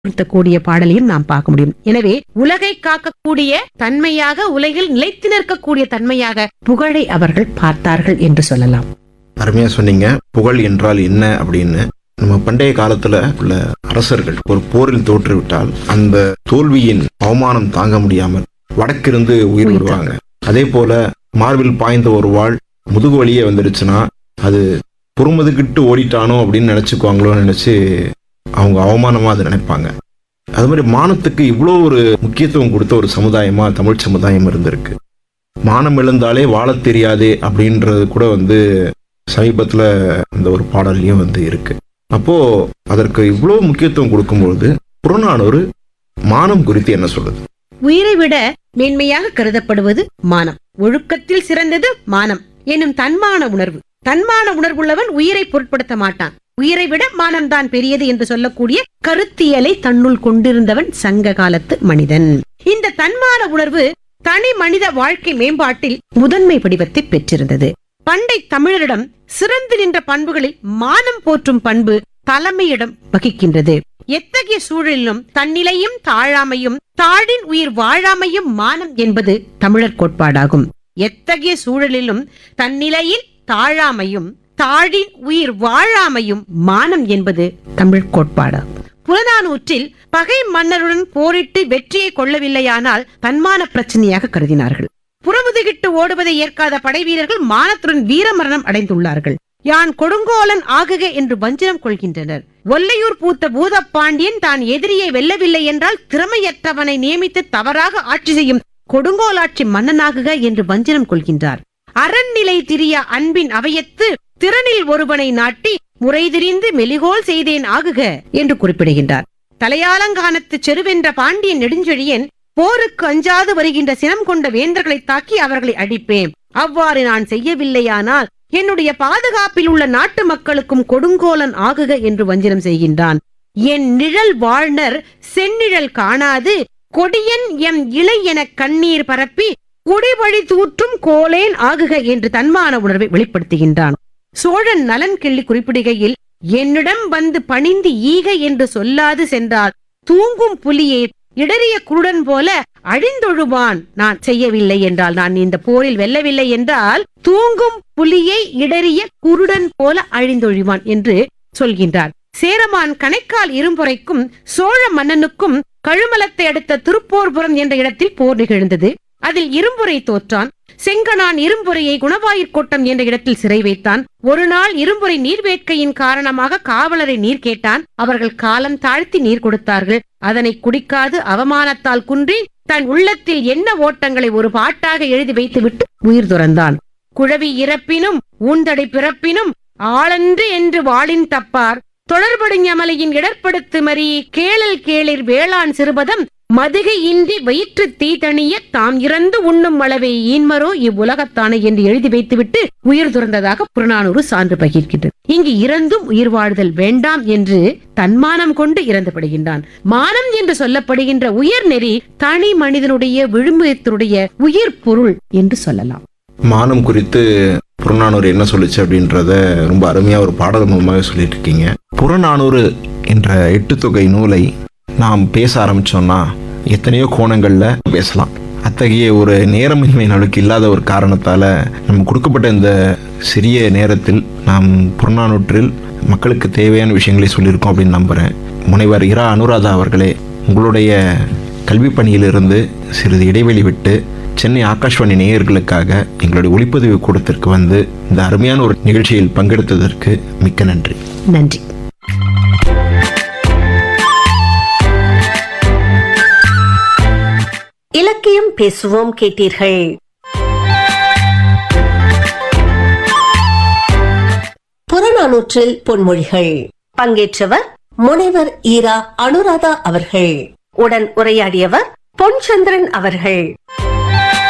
நிலைநிறுத்தக்கூடிய பாடலையும் நாம் பார்க்க முடியும் எனவே உலகை காக்கக்கூடிய தன்மையாக உலகில் நிலைத்து நிற்கக்கூடிய தன்மையாக புகழை அவர்கள் பார்த்தார்கள் என்று சொல்லலாம் அருமையா சொன்னீங்க புகழ் என்றால் என்ன அப்படின்னு நம்ம பண்டைய காலத்துல உள்ள அரசர்கள் ஒரு போரில் தோற்றுவிட்டால் அந்த தோல்வியின் அவமானம் தாங்க முடியாமல் வடக்கிருந்து உயிர் உயிர் விடுவாங்க அதே போல மார்பில் பாய்ந்த ஒரு வாழ் முதுகு வழியே வந்துடுச்சுன்னா அது பொறுமதுக்கிட்டு ஓடிட்டானோ அப்படின்னு நினைச்சுக்குவாங்களோன்னு நினைச்சு அவங்க அவமானமா அதை நினைப்பாங்க அது மாதிரி மானத்துக்கு இவ்வளோ ஒரு முக்கியத்துவம் கொடுத்த ஒரு சமுதாயமா தமிழ் சமுதாயம் இருந்திருக்கு மானம் இழந்தாலே வாழத் தெரியாதே அப்படின்றது கூட வந்து சமீபத்துல இந்த ஒரு பாடல்லையும் வந்து இருக்கு அப்போ அதற்கு இவ்வளவு முக்கியத்துவம் கொடுக்கும்பொழுது புறநானூறு மானம் குறித்து என்ன சொல்லுது உயிரை விட மேன்மையாக கருதப்படுவது மானம் ஒழுக்கத்தில் சிறந்தது மானம் எனும் தன்மான உணர்வு தன்மான உணர்வுள்ளவன் உயிரை பொருட்படுத்த மாட்டான் உயிரை விட மானம்தான் பெரியது என்று சொல்லக்கூடிய கருத்தியலை தன்னுள் கொண்டிருந்தவன் சங்க காலத்து மனிதன் இந்த தன்மான உணர்வு தனி மனித வாழ்க்கை மேம்பாட்டில் முதன்மை வடிவத்தை பெற்றிருந்தது பண்டை தமிழரிடம் சிறந்து நின்ற பண்புகளில் மானம் போற்றும் பண்பு தலைமையிடம் வகிக்கின்றது எத்தகைய சூழலிலும் தன்னிலையும் தாழாமையும் தாழின் உயிர் வாழாமையும் மானம் என்பது தமிழர் கோட்பாடாகும் எத்தகைய சூழலிலும் தன்னிலையில் தாழாமையும் தாழின் உயிர் வாழாமையும் மானம் என்பது தமிழ் கோட்பாடாகும் புறநானூற்றில் பகை மன்னருடன் போரிட்டு வெற்றியை கொள்ளவில்லையானால் தன்மான பிரச்சனையாக கருதினார்கள் புறமுதுகிட்டு ஓடுவதை ஏற்காத படை வீரர்கள் மானத்துடன் வீரமரணம் அடைந்துள்ளார்கள் யான் கொடுங்கோலன் ஆகுக என்று வஞ்சிரம் கொள்கின்றனர் ஒல்லையூர் பூத்த பூதப்பாண்டியன் தான் எதிரியை வெல்லவில்லை என்றால் திறமையற்றவனை நியமித்து தவறாக ஆட்சி செய்யும் கொடுங்கோலாட்சி மன்னனாகுக என்று வஞ்சிரம் கொள்கின்றார் அரண்நிலை திரிய அன்பின் அவையத்து திறனில் ஒருவனை நாட்டி முறைதிரிந்து மெலிகோல் செய்தேன் ஆகுக என்று குறிப்பிடுகின்றார் தலையாலங்கானத்து செருவென்ற பாண்டியன் நெடுஞ்செழியன் போருக்கு அஞ்சாது வருகின்ற சினம் கொண்ட வேந்தர்களை தாக்கி அவர்களை அடிப்பேன் அவ்வாறு நான் செய்யவில்லையானால் என்னுடைய பாதுகாப்பில் உள்ள நாட்டு மக்களுக்கும் கொடுங்கோலன் ஆகுக என்று வஞ்சிரம் செய்கின்றான் என் நிழல் வாழ்னர் செந்நிழல் காணாது கொடியன் எம் இளை என கண்ணீர் பரப்பி குடிவழி தூற்றும் கோலேன் ஆகுக என்று தன்மான உணர்வை வெளிப்படுத்துகின்றான் சோழன் நலன் கிள்ளி குறிப்பிடுகையில் என்னிடம் வந்து பணிந்து ஈக என்று சொல்லாது சென்றால் தூங்கும் புலியே இடறிய குருடன் போல அழிந்தொழுவான் நான் செய்யவில்லை என்றால் நான் இந்த போரில் வெல்லவில்லை என்றால் தூங்கும் புலியை இடறிய குருடன் போல அழிந்தொழிவான் என்று சொல்கின்றார் சேரமான் கணைக்கால் இரும்புரைக்கும் சோழ மன்னனுக்கும் கழுமலத்தை அடுத்த திருப்போர்புரம் என்ற இடத்தில் போர் நிகழ்ந்தது அதில் இரும்புரை தோற்றான் செங்கனான் இரும்புரையை குணவாயிற்கோட்டம் என்ற இடத்தில் சிறை வைத்தான் ஒரு நாள் இரும்புரை நீர் வேட்கையின் காரணமாக காவலரை நீர் கேட்டான் அவர்கள் காலம் தாழ்த்தி நீர் கொடுத்தார்கள் அதனை குடிக்காது அவமானத்தால் குன்றி தன் உள்ளத்தில் என்ன ஓட்டங்களை ஒரு பாட்டாக எழுதி வைத்துவிட்டு உயிர் துறந்தான் குழவி இறப்பினும் ஊந்தடை பிறப்பினும் ஆளன்று என்று வாளின் தப்பார் தொடர்படு ஞமலையின் இடர்படுத்து மறி கேளல் கேளிர் வேளாண் சிறுபதம் மதுகை இன்றி வயிற்று தீ தணிய தாம் இறந்து உண்ணும் அளவை ஈன்மரோ இவ்வுலகத்தானே என்று எழுதி வைத்துவிட்டு உயிர் துறந்ததாக புறநானூறு சான்று பகிர்கின்றது இங்கு இறந்தும் உயிர் வாழ்தல் வேண்டாம் என்று தன்மானம் கொண்டு இறந்துபடுகின்றான் மானம் என்று சொல்லப்படுகின்ற உயர் நெறி தனி மனிதனுடைய விழுமியத்தினுடைய உயிர் பொருள் என்று சொல்லலாம் மானம் குறித்து புறநானூறு என்ன சொல்லுச்சு அப்படின்றத ரொம்ப அருமையா ஒரு பாடல் மூலமாக சொல்லிட்டு இருக்கீங்க புறநானூறு என்ற எட்டு தொகை நூலை நாம் பேச ஆரம்பிச்சோம்னா எத்தனையோ கோணங்கள்ல பேசலாம் அத்தகைய ஒரு நேரமின்மை நமக்கு இல்லாத ஒரு காரணத்தால நம்ம கொடுக்கப்பட்ட இந்த சிறிய நேரத்தில் நாம் புறநானூற்றில் மக்களுக்கு தேவையான விஷயங்களை சொல்லியிருக்கோம் அப்படின்னு நம்புறேன் முனைவர் இரா அனுராதா அவர்களே உங்களுடைய கல்வி பணியிலிருந்து சிறிது இடைவெளி விட்டு சென்னை ஆகாஷ்வாணி நேயர்களுக்காக எங்களுடைய ஒளிப்பதிவு கூடத்திற்கு வந்து இந்த அருமையான ஒரு நிகழ்ச்சியில் பங்கெடுத்ததற்கு மிக்க நன்றி நன்றி இலக்கியம் பேசுவோம் கேட்டீர்கள் புறநானூற்றில் பொன்மொழிகள் பங்கேற்றவர் முனைவர் ஈரா அனுராதா அவர்கள் உடன் உரையாடியவர் பொன்சந்திரன் அவர்கள்